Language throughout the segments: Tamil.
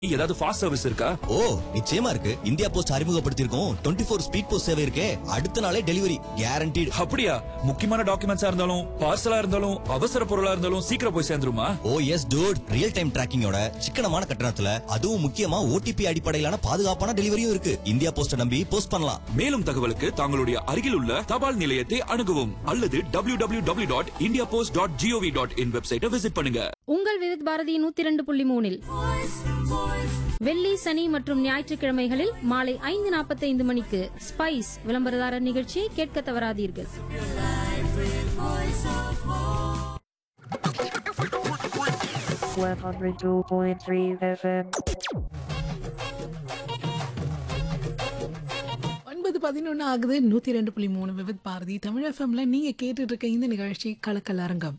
ஏதாவது ஃபாஸ்ட் சர்வீஸ் இருக்கா ஓ நிச்சயமா இருக்கு இந்தியா போஸ்ட் அறிமுகப்படுத்தியிருக்கோம் டுவெண்ட்டி ஃபோர் ஸ்பீட் போஸ்ட் சேவை இருக்கே அடுத்த நாளே டெலிவரி கேரண்டீடு அப்படியா முக்கியமான டாக்குமெண்ட்ஸா இருந்தாலும் பார்சலா இருந்தாலும் அவசர பொருளா இருந்தாலும் சீக்கிரம் போய் சேர்ந்துருமா oh yes dude real time டிராக்கிங்கோட சிக்கனமான கட்டணத்துல அதுவும் முக்கியமா ஓடிபி அடிப்படையிலான பாதுகாப்பான டெலிவரியும் இருக்கு இந்தியா போஸ்ட நம்பி போஸ்ட் பண்ணலாம் மேலும் தகவலுக்கு தங்களுடைய அருகில் உள்ள தபால் நிலையத்தை அணுகவும் அல்லது W W W dot India post dot gov dot in வெப்சைட்டை விசிட் பண்ணுங்க உங்கள் விவித் பாரதி நூத்தி இரண்டு புள்ளி மூணில் வெள்ளி சனி மற்றும் ஞாயிற்றுக்கிழமைகளில் மாலை ஐந்து நாற்பத்தைந்து மணிக்கு ஸ்பைஸ் விளம்பரதாரர் நிகழ்ச்சியை கேட்க தவறாதீர்கள் One hundred two point three FM. ஒன்பது பதினொன்று ஆகுது நூற்றி ரெண்டு புள்ளி மூணு விவித் பாரதி தமிழ் எஃப்எம்ல நீங்கள் கேட்டுட்டு இருக்க இந்த நிகழ்ச்சி கலக்கல் அரங்கம்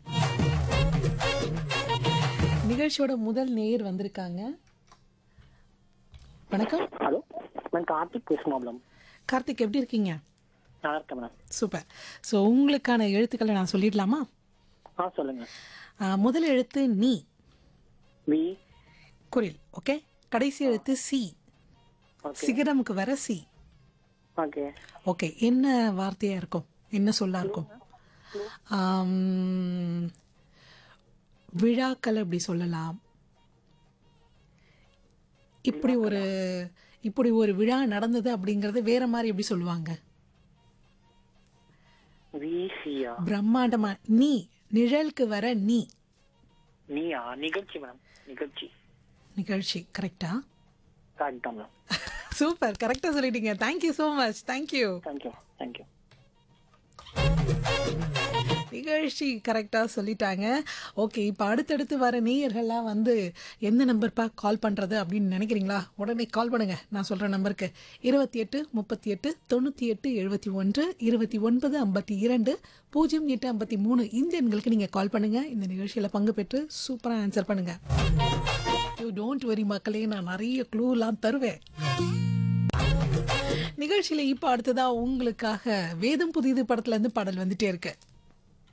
நிகழ்ச்சியோட முதல் நேயர் வந்திருக்காங்க வணக்கம் ஹலோ நான் கார்த்திக் பேசுமா மேடம் கார்த்திக் எப்படி இருக்கீங்க நல்லா இருக்கேன் மேடம் சூப்பர் ஸோ உங்களுக்கான எழுத்துக்களை நான் சொல்லிடலாமா ஆ சொல்லுங்க ஆ, முதல் எழுத்து நீ வி குரில் ஓகே கடைசி எழுத்து சி ஓகே சிகரமுக்கு வர சி ஓகே ஓகே என்ன வார்த்தையா இருக்கும் என்ன சொல்லா இருக்கும் ஆம், விழாக்கள் அப்படி சொல்லலாம் இப்படி ஒரு இப்படி ஒரு விழா நடந்தது அப்படிங்கறது வேற மாதிரி எப்படி சொல்லுவாங்க விசியா பிரம்மாண்டமா நீ நிழலுக்கு வர நீ நீயா நிகழ்ச்சி மேடம் நிகழ்ச்சி நிகழ்ச்சி கரெக்டா கரெக்ட் தான் மேடம் சூப்பர் கரெக்டா சொல்லிட்டீங்க thank you so much thank you thank you thank you நிகழ்ச்சி கரெக்டாக சொல்லிட்டாங்க ஓகே இப்போ அடுத்தடுத்து வர நேயர்கள்லாம் வந்து எந்த நம்பர்ப்பா கால் பண்ணுறது அப்படின்னு நினைக்கிறீங்களா உடனே கால் பண்ணுங்க நான் சொல்கிற நம்பருக்கு இருபத்தி எட்டு முப்பத்தி எட்டு தொண்ணூற்றி எட்டு எழுபத்தி ஒன்று இருபத்தி ஒன்பது ஐம்பத்தி இரண்டு பூஜ்ஜியம் எட்டு ஐம்பத்தி மூணு இந்த எண்களுக்கு நீங்கள் கால் பண்ணுங்கள் இந்த நிகழ்ச்சியில் பங்கு பெற்று சூப்பராக ஆன்சர் பண்ணுங்கள் யூ டோன்ட் வரி மக்களே நான் நிறைய க்ளூலாம் தருவேன் நிகழ்ச்சியில் இப்போ அடுத்ததா உங்களுக்காக வேதம் புதிது படத்துல இருந்து பாடல் வந்துட்டே இருக்கு